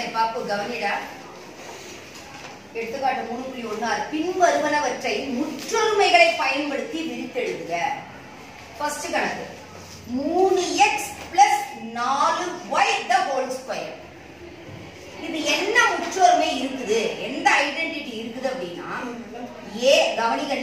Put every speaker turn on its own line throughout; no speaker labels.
பாப்பு கவனிடா எடுத்துக்காட்டு மூணு புள்ளி ஒண்ணாறு பின்வருவனவற்றை முற்றொருமைகளை பயன்படுத்தி விரித்தெழுதுக ஃபர்ஸ்ட் கணக்கு மூணு எக்ஸ் பிளஸ் நாலு ஒய் த ஹோல் ஸ்கொயர் இது என்ன முற்றொருமை இருக்குது எந்த ஐடென்டிட்டி இருக்குது அப்படின்னா ஏ கவனிக்கண்ண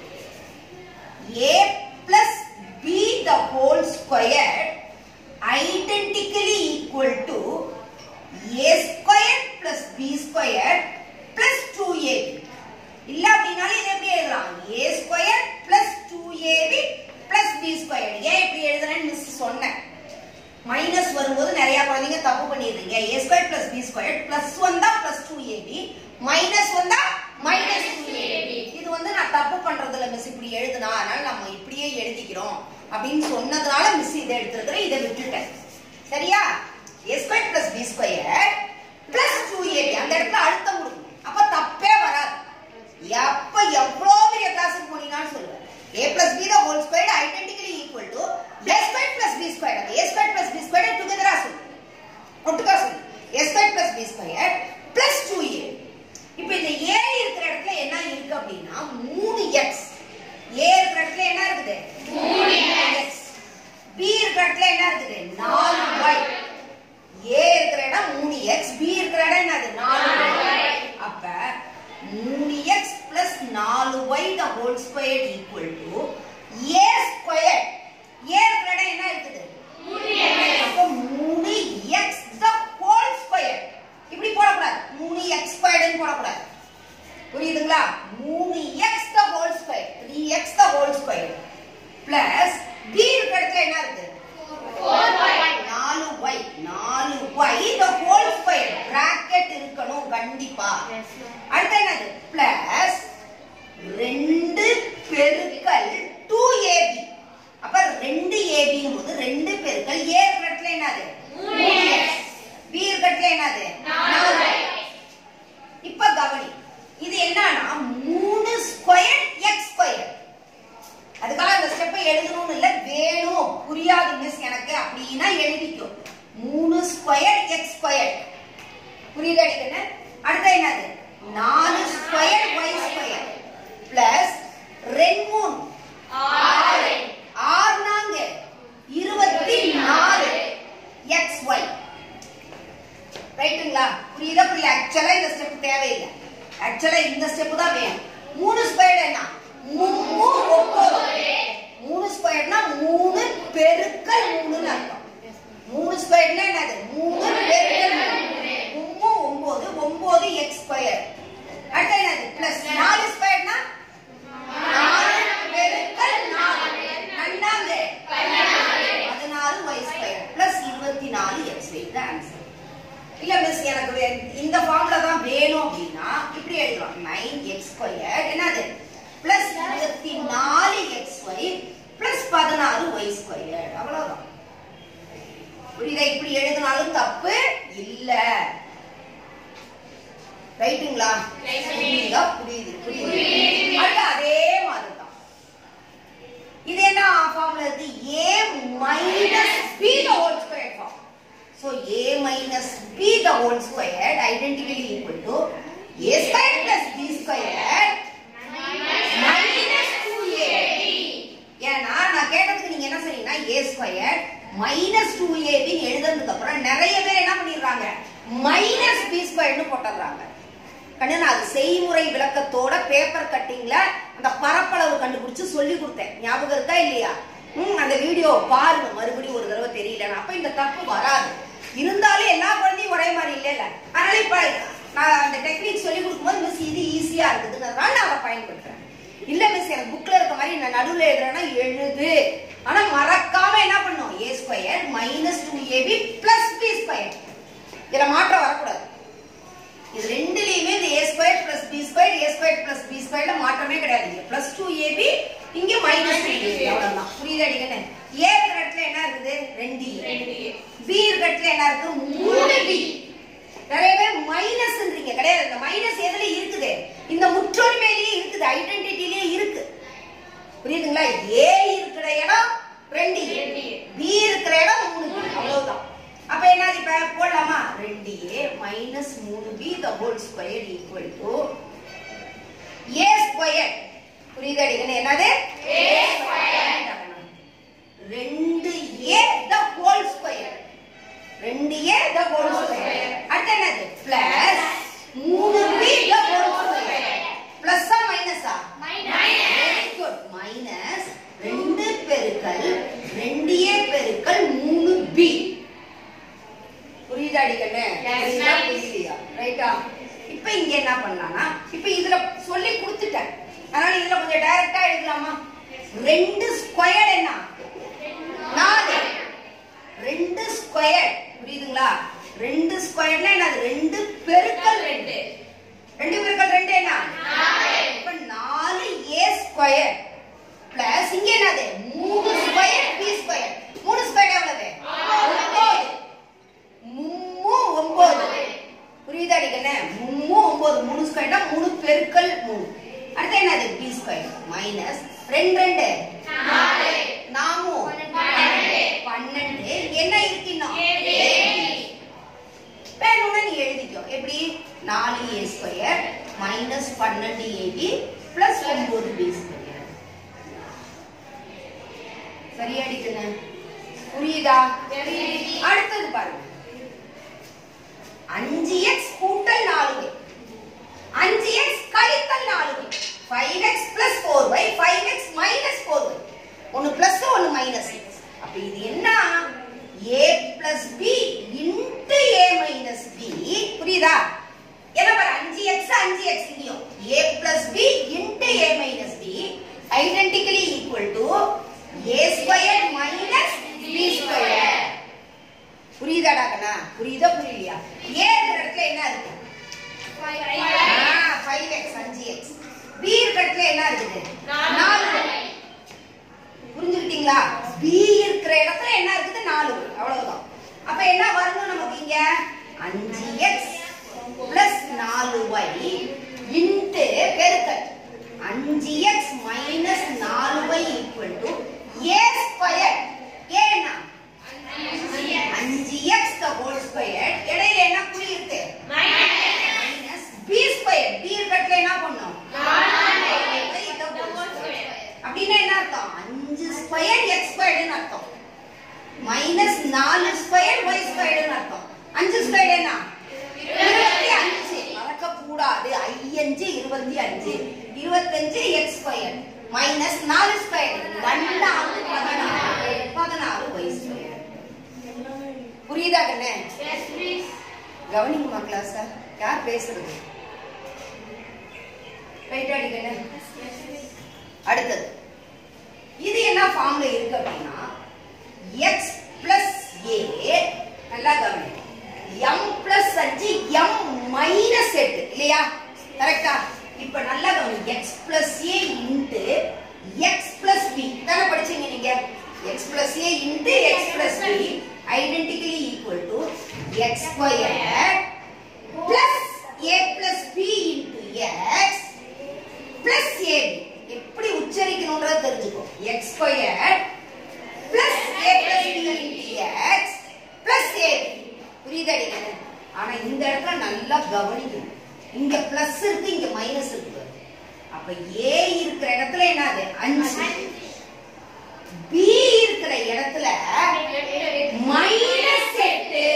a plus b the whole square identically equal to a square plus b square plus two a b இல்ல அப்படின்னாலும் இதை எப்படி எழுதலாம் a square plus two a b plus b square ஏன் இப்படி எழுதுறேன்னு மிஸ் சொன்னேன் மைனஸ் வரும்போது நிறைய குழந்தைங்க தப்பு பண்ணிடுறீங்க a square plus b square plus வந்தா பிளஸ் டூ ஏபி மைனஸ் வந்தா மைனஸ் டூ ஏபி இது வந்து நான் தப்பு பண்றதுல மிஸ் இப்படி எழுதுனா அதனால நம்ம இப்படியே எழுதிக்கிறோம் அப்படின்னு சொன்னதுனால மிஸ் இதை எடுத்துருக்கிறேன் இதை விட்டுட்டேன் சரியா a square plus b square plus two a b அந்த இடத்துல அழுத்தம் கொடுக்கணும் அப்ப தப்பே வராது எப்ப எவ்வளோ பெரிய கிளாஸுக்கு போனீங்கன்னு சொல்லுவேன் a plus b the whole squared identically equal to a squared plus b squared அந்த a squared plus b squared டுகெதரா சொல்லு ஒட்டுக்கா சொல்லு a squared plus b squared plus 2a இப்போ இந்த a இருக்கிற இடத்துல என்ன இருக்கு அப்படின்னா 3x a இருக்கிற இடத்துல என்ன இருக்குது 3x b இருக்கிற இடத்துல என்ன இருக்குது 4y a இருக்கிற இடம் 3x b இருக்கிற இடம் என்னது 4y அப்ப 3x plus 4y the whole square equal to a square a இருக்கிற இடம் என்ன இருக்குது அப்ப 3x the whole square இப்படி போடக்கூடாது 3x squared ன்னு போடக்கூடாது புரியுதுங்களா 3x the whole square 3x the whole square plus b இருக்கிற இடத்துல என்ன இருக்கு 4y 4y the whole square bracket இருக்கணும் கண்டிப்பா அடுத்து என்னது பிளஸ் ரெண்டு பெருக்கல் டூ ஏபி அப்ப ரெண்டு ஏபிங்கும் போது ரெண்டு பெருக்கல் ஏ இருக்கிற என்னது பி இருக்கிற என்னது இப்ப கவனி இது என்னன்னா மூணு ஸ்கொயர் எக்ஸ் ஸ்கொயர் அதுக்காக இந்த ஸ்டெப்பை எழுதணும்னு இல்ல வேணும் புரியாது மிஸ் எனக்கு அப்படின்னா எழுதிக்கோ மூணு ஸ்கொயர் எக்ஸ் ஸ்கொயர் புரியுது அடிக்கண்ணு அடுத்து என்னது நாலு ஸ்கொயர் ஒய் ஸ்கொயர் பிளஸ் ரெண்டு மூணு ஆறு நாங்க இருபத்தி நாலு எக்ஸ் ஒய் ரைட்டுங்களா புரியுதா புரியல ஆக்சுவலா இந்த ஸ்டெப் தேவையில்லை ஆக்சுவலா இந்த ஸ்டெப் தான் வேணும் மூணு ஸ்கொயர் என்ன மூணு ஒன்பது மூணு ஸ்கொயர்னா மூணு பெருக்கல் மூணுன்னு அர்த்தம் மூணு ஸ்கொயர்னா என்னது மூணு பெருக்கல் மூணு மூணு ஒன்பது ஒன்பது எக்ஸ் ஸ்கொயர் அடுத்து என்னது பிளஸ் நாலு ஸ்கொயர்னா நாலு பெருக்கல் நாலு ரெண்டாங்க பதினாறு ஒய் ஸ்கொயர் பிளஸ் இருபத்தி நாலு எக்ஸ் ஒய் தான் ஆன்சர் இல்ல மிஸ் எனக்கு வே- இந்த ஃபார்ம்ல தான் வேணும் அப்படின்னா இப்படி எழுதலாம் நைன் எக்ஸ் ஸ்கொயர் என்னது பிளஸ் இருபத்தி நாலு எக்ஸ் ஒய் பிளஸ் பதினாறு ஒய் ஸ்கொயர் அவ்வளவுதான் புரியுதா இப்படி எழுதினாலும் தப்பு இல்ல ரைட்டுங்களா புரியுதா புரியுது புரியுது அடுத்து அதே மாதிரி தான் இது என்ன ஃபார்ம்ல இருக்கு a minus b the whole square form so a minus b the whole square identically equal to a square plus b square minus 2ab ஏன்னா நான் கேட்டதுக்கு நீங்க என்ன சொன்னீங்கன்னா a square minus 2ab ன்னு எழுதுனதுக்கு அப்புறம் நிறைய பேர் என்ன பண்ணிடுறாங்க minus b square ன்னு போட்டுறாங்க கண்ணு நான் அது செய்முறை விளக்கத்தோட பேப்பர் கட்டிங்ல அந்த பரப்பளவு கண்டுபிடிச்சு சொல்லி கொடுத்தேன் ஞாபகம் இருக்கா இல்லையா ம் அந்த வீடியோ பாருங்க மறுபடியும் ஒரு தடவை தெரியல அப்ப இந்த தப்பு வராது இருந்தாலும் எல்லா குழந்தையும் ஒரே மாதிரி இல்லைல்ல அதனால இப்ப நான் அந்த டெக்னிக் சொல்லி கொடுக்கும்போது மிஸ் இது ஈஸியா இருக்குதுன்றதுனால நான் அதை பயன்படுத்துறேன் இல்ல மிஸ் எனக்கு புக்ல இருக்க மாதிரி நான் நடுவுல எழுதுறேன்னா எழுது ஆனா மறக்காம என்ன பண்ணும் a square minus two a b plus b square இதுல மாற்றம் வரக்கூடாது இது ரெண்டுலயுமே இந்த a square plus b square a square plus b ஸ்கொயர்ல மாற்றமே கிடையாது இங்க பிளஸ் டூ ஏபி இங்க மைனஸ் த்ரீ ஏபி அவ்வளவுதான் புரியுது அடிக்கண்ணே a இருக்கிற இடத்துல என்ன இருக்குது ரெண்டு a b இருக்கிற இடத்துல என்ன இருக்கு மூணு b நிறைய பேர் மைனஸ்ன்றீங்க கிடையாது இந்த மைனஸ் எதுல இருக்குது இந்த முற்றொருமையிலேயே இருக்குது ஐடென்டிட்டிலேயே இருக்கு புரியுதுங்களா ஏ இருக்கிற இடம் ரெண்டு பி இருக்கிற இடம் மூணு B. அவ்வளவுதான் அப்ப என்னது இப்ப போடலாமா ரெண்டு ரெண்டு ஏ மைனஸ் மூணு b the whole square equal to a square புரியுதா அடிக்கணும் என்னது ரெண்டு ஏ த ஹோல் ஸ்கொயர் ரெண்டு ஏ த ஹோல் ஸ்கொயர் அடுத்து என்னது பிளஸ் மூணு பி த ஹோல் ஸ்கொயர் பிளஸ்ஸா மைனஸா வெரி குட் மைனஸ் ரெண்டு பெருக்கல் ரெண்டு ஏ பெருக்கல் மூணு பி புரியுதா அடிக்கண்ணு
Yes,
புரியுதா
ma'am.
புரியலையா ரைட்டா இப்போ இங்க என்ன பண்ணலாம்னா இப்போ இதுல சொல்லி கொடுத்துட்டேன் அதனால இதுல கொஞ்சம் டைரக்டா எழுதலாமா ரெண்டு ஸ்கொயர் என்ன நாலு ரெண்டு ஸ்கொயர் புரியுதுங்களா ரெண்டு ஸ்கொயர்னா என்னது ரெண்டு பெருக்கல் ரெண்டு ரெண்டு பெருக்கல் ரெண்டு என்ன இப்ப நாலு ஏ ஸ்கொயர் பிளஸ் இங்க என்னது மூணு ஸ்கொயர் பி ஸ்கொயர் மூணு ஸ்கொயர் எவ்வளவு ஒன்பது மும்மு ஒன்பது புரியுதா அடிக்கண்ணே மும்மு ஒன்பது மூணு ஸ்கொயர்னா மூணு பெருக்கல் மூணு அடுத்து என்னது பி ஸ்கொயர் மைனஸ் ரெண்டு ரெண்டு நாமும் பன்னெண்டு என்ன இருக்கு இன்னும் வேணும்னா நீ எழுதிக்கோ எப்படி நாலு ஏ ஸ்கொயர் மைனஸ் பன்னெண்டு ஏபி பிளஸ் ஒன்பது பி ஸ்கொயர் சரியா அடிக்கணும் புரியுதா அடுத்தது பாருங்க அஞ்சு எக்ஸ் கூட்டல் நாலு y. அஞ்சு எக்ஸ் கழித்தல் நாலு five x plus four y five x minus four y ஒன்னு பிளஸ் ஒன்னு மைனஸ் அப்ப இது என்ன a plus b into a minus b புரியுதா என்ன பாரு அஞ்சு எக்ஸ் அஞ்சு எக்ஸ் இங்கேயும் a plus b into a minus b identically equal to a square minus b square புரியுதாடா கண்ணா புரியுதா புரியலையா ஏ இருக்கிற இடத்துல என்ன இருக்கு ஃபைவ் எக்ஸ் அஞ்சு எக்ஸ் பி இருக்கிற இடத்துல என்ன இருக்குது நாலு புரிஞ்சுக்கிட்டீங்களா பி இருக்கிற இடத்துல என்ன இருக்குது நாலு அவ்வளவுதான் அப்ப என்ன வரணும் நமக்கு இங்க அஞ்சு எக்ஸ் பிளஸ் நாலு ஒய் இன்ட்டு பெருக்கல் அஞ்சு எக்ஸ் மைனஸ் நாலு y equal to a square ஏன்னா அஞ்சு எக்ஸ் த ஹோல் ஸ்கொயர் இடையில என்ன குறி இருக்கு மைனஸ் பி ஸ்கொயர் பி இருக்கிறதுல என்ன பண்ணும் அப்படின்னா என்ன அர்த்தம் அஞ்சு ஸ்கொயர் எக்ஸ் ஸ்கொயர்னு அர்த்தம் மைனஸ் நாலு ஸ்கொயர் ஒய் ஸ்கொயர்னு அர்த்தம் அஞ்சு ஸ்கொயர் என்ன இருபத்தி அஞ்சு மறக்க கூடாது ஐயஞ்சு இருபத்தி அஞ்சு இருபத்தஞ்சு எக்ஸ் ஸ்கொயர் மைனஸ் நாலு ஸ்கொயர் ரெண்டாவது பதினாறு பதினாறு ஒய் ஸ்கொயர் புரியுதா கண்ணே கவனிக்குமா கிளாஸ் யார் பேசுறது ரைட் அடிக்கண்ணே அடுத்தது இது என்ன ஃபார்ம்ல இருக்கு அப்படின்னா எக்ஸ் பிளஸ் ஏ நல்லா கவனி எம் பிளஸ் அஞ்சு எம் மைனஸ் எட்டு இல்லையா கரெக்டா இப்ப நல்லா கவனி x plus a into x plus b தானே படிச்சீங்க நீங்க x plus a into x plus b identically equal to x square plus a plus b into x plus ab எப்படி உச்சரிக்கணும்ன்றத தெரிஞ்சுக்கோ x square plus a plus b into x plus ab புரியுதா நீங்க ஆனா இந்த இடத்துல நல்லா கவனிக்கணும் இங்க பிளஸ் இருக்கு இங்க மைனஸ் இருக்கு அப்ப ஏ இருக்கிற இடத்துல என்னது அஞ்சு பி இருக்கிற இடத்துல மைனஸ் எட்டு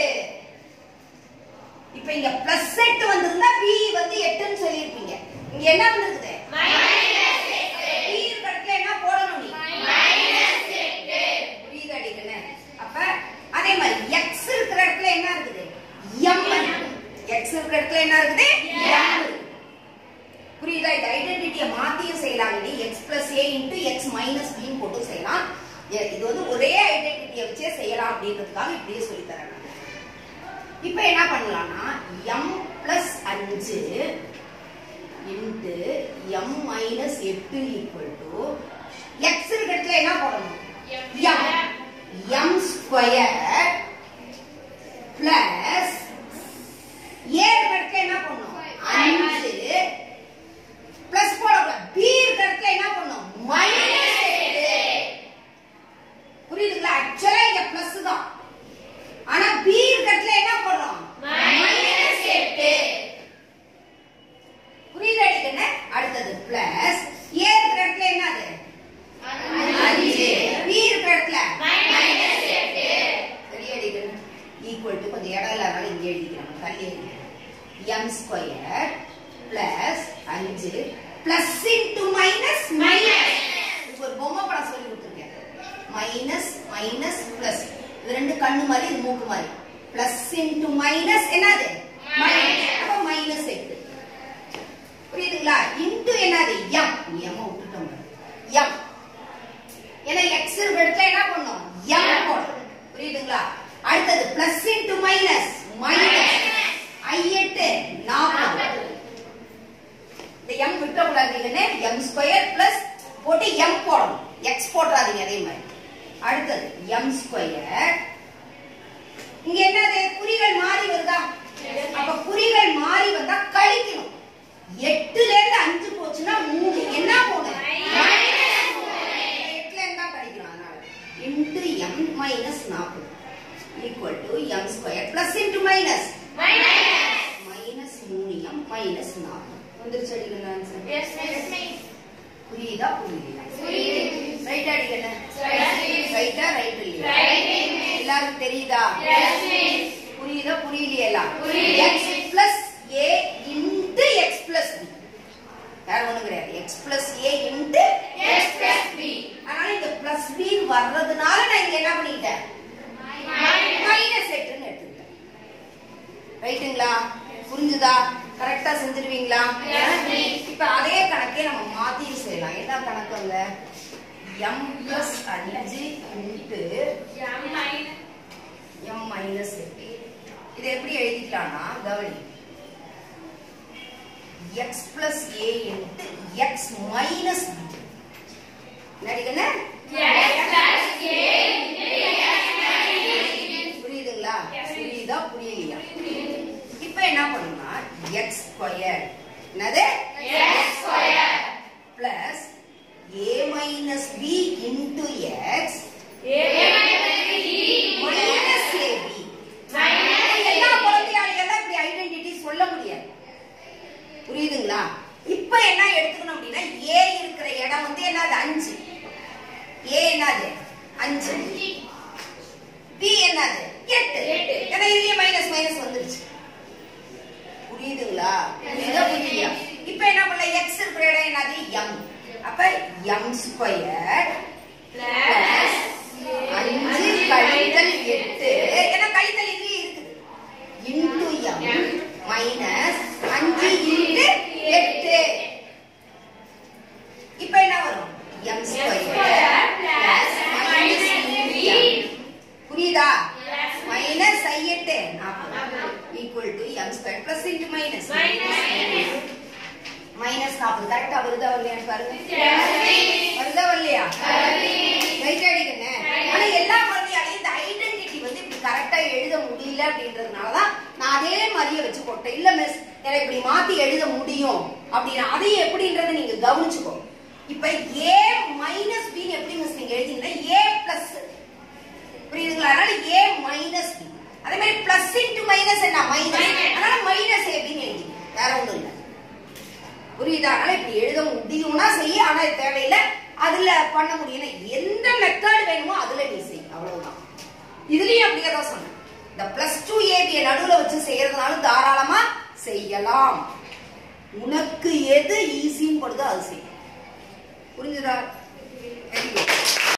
இப்ப இங்க பிளஸ் எட்டு வந்திருந்தா பி வந்து எட்டுன்னு சொல்லியிருப்பீங்க இங்க என்ன வந்திருக்குது பி இருக்கிற இடத்துல என்ன போடணும் நீ புரியுதா அடிக்கண்ணே அப்ப அதே மாதிரி எக்ஸ் இருக்கிற இடத்துல என்ன இருக்குது எம் எக்ஸ் இருக்கிற இடத்துல என்ன இருக்குது எம் புரியுதா இந்த ஐடென்டிட்டியை மாத்தியும் செய்யலாம் நீ x plus a into x minus பின்னு போட்டு செய்யலாம் எ- இது வந்து ஒரே ஐடென்டிட்டியை வச்சே செய்யலாம் அப்படின்றதுக்காக இப்படியே சொல்லி தரேன் நான். இப்போ என்ன பண்ணலாம்னா எம் பிளஸ் அஞ்சு இன்ட்டு எம் மைனஸ் எட்டு ஈக்குவல் டு எக்ஸ் இடத்துல என்ன போடணும் m m square plus a இடத்துல என்ன பண்ணும் அஞ்சு பிளஸ் போடக்கூடாது பி இடத்துல என்ன பண்ணும் மைனஸ் எட்டு புரியுதுங்களா ஆக்சுவலா இங்க பிளஸ் தான் ஆனா பி இடத்துல என்ன போடுறோம் அதனால இங்க எழுதிக்கிறோம் தள்ளி எழுதிக்கிறோம் எம் ஸ்கொயர் பிளஸ் அஞ்சு பிளஸ் இன்டு மைனஸ் மைனஸ் ஒரு பொம்மை படம் சொல்லி கொடுத்துருக்கேன் மைனஸ் மைனஸ் பிளஸ் இது ரெண்டு கண்ணு மாதிரி இது மூக்கு மாதிரி பிளஸ் இன்டு மைனஸ் என்னது மைனஸ் அப்ப மைனஸ் எட்டு புரியுதுங்களா இன்டு என்னது எம் எம் விட்டுட்டோம் எம் ஏன்னா எக்ஸ் எடுத்தா என்ன பண்ணும் எம் போடும் புரியுதுங்களா அடுத்தது பிளஸ் இன்டு மைனஸ் மைனஸ் ஐ எட்டு நாற்பது இந்த எம் விட்டக்கூடாதுன்னு எம் ஸ்கொயர் பிளஸ் போட்டு எம் போடணும் எக்ஸ் போட்டுறாதீங்க அதே மாதிரி அடுத்தது எம் ஸ்கொயர் இங்க என்னது குறிகள் மாறி வருதா அப்ப குறிகள் மாறி வந்தா கழிக்கணும் எட்டுல இருந்து அஞ்சு போச்சுன்னா மூணு என்ன மூணு எட்டுல இருந்தா கழிக்கணும் அதனால இன்டு எம் மைனஸ் நாற்பது equal to m square plus into minus minus மூணு எம் மைனஸ் நாற்பது வந்துருச்சு அடிக்கணும் ஆன்சர் புரியுதா புரியுதா ரைட் அடிக்கணும் ரைட்டா ரைட் இல்லையா எல்லாருக்கும் தெரியுதா புரியுதா புரியலையா x plus a into x plus b வேற ஒண்ணும் கிடையாது x plus a into x plus b அதனால இந்த பிளஸ் பி வர்றதுனால நான் இங்க என்ன பண்ணிட்டேன் மைனஸ் எட்டுன்னு எடுத்துக்கிட்டேன் ரைட்டுங்களா புரிஞ்சுதா கரெக்டா செஞ்சிருவீங்களா இப்ப அதே கணக்கே நம்ம மாத்தி செய்யலாம் என்ன கணக்கு அங்க எம் பிளஸ் அஞ்சு இன்ட்டு எம் மைனஸ் எட்டு இதை எப்படி எழுதிக்கலாம்னா கவனி x plus a into x minus நடிகன புரியுதுங்களா புரியுதா புரியலையா இப்ப என்ன பண்ணணும்னா எக்ஸ் ஸ்கொயர் என்னது plus a minus b into x minus ab எல்லா குழந்தையாலையெல்லாம் இப்படி ஐடென்டிட்டி சொல்ல முடியாது புரியுதுங்களா இப்ப என்ன எடுத்துக்கணும் அப்படின்னா ஏ இருக்கிற இடம் வந்து என்னது அஞ்சு ஏ என்னது அஞ்சு பி என்னது எட்டு ஏன்னா இதுலயே மைனஸ் மைனஸ் வந்துருச்சு புரியுதுங்களா புரியுதா புரியலையா இப்ப என்ன பண்ணல எக்ஸ் இருக்கிற இடம் என்னது எம் அப்ப எம் ஸ்கொயர் பிளஸ் அஞ்சு கழித்தல் எட்டு ஏன்னா கழித்தல் இங்கேயே இருக்குது இன்டு எம் மைனஸ் அஞ்சு இன்டு எட்டு இப்ப என்ன வரும் m square plus minus m புரியுதா மைனஸ் ஐ எட்டு equal to m square plus into minus minus நாற்பது கரெக்டா வருதா வரலையான்னு பாருங்க வருதா வரலையா ரைட் அடிக்கங்க ஆனா எல்லா குழந்தையாலையும் இந்த ஐடென்டிட்டி வந்து இப்படி கரெக்டா எழுத முடியல அப்படின்றதுனாலதான் நான் அதே மாதிரியே வச்சு போட்டேன் இல்ல மிஸ் எனக்கு இப்படி மாத்தி எழுத முடியும் அப்படின்னா அதையும் எப்படின்றத நீங்க கவனிச்சுக்கோ இப்ப ஏ மைனஸ் பி எப்படி மிஸ் நீங்க எழுதிங்கன்னா ஏ பிளஸ் புரியுதுங்களா அதனால ஏ மைனஸ் பி அதே மாதிரி பிளஸ் இன்டு மைனஸ் என்ன மைனஸ் அதனால மைனஸ் ஏபின்னு எழுதி வேற ஒண்ணும் இல்லை புரியுதா அதனால இப்படி எழுத முடியும்னா செய்ய ஆனா இது தேவையில்லை அதுல பண்ண முடியும் எந்த மெத்தட் வேணுமோ அதுல நீ செய் அவ்வளவுதான் இதுலயும் அப்படியே தான் சொன்னேன் இந்த பிளஸ் டூ ஏபியை நடுவுல வச்சு செய்யறதுனால தாராளமா செய்யலாம் உனக்கு எது ஈஸின்னு படுதோ அது செய் புரிஞ்சுதா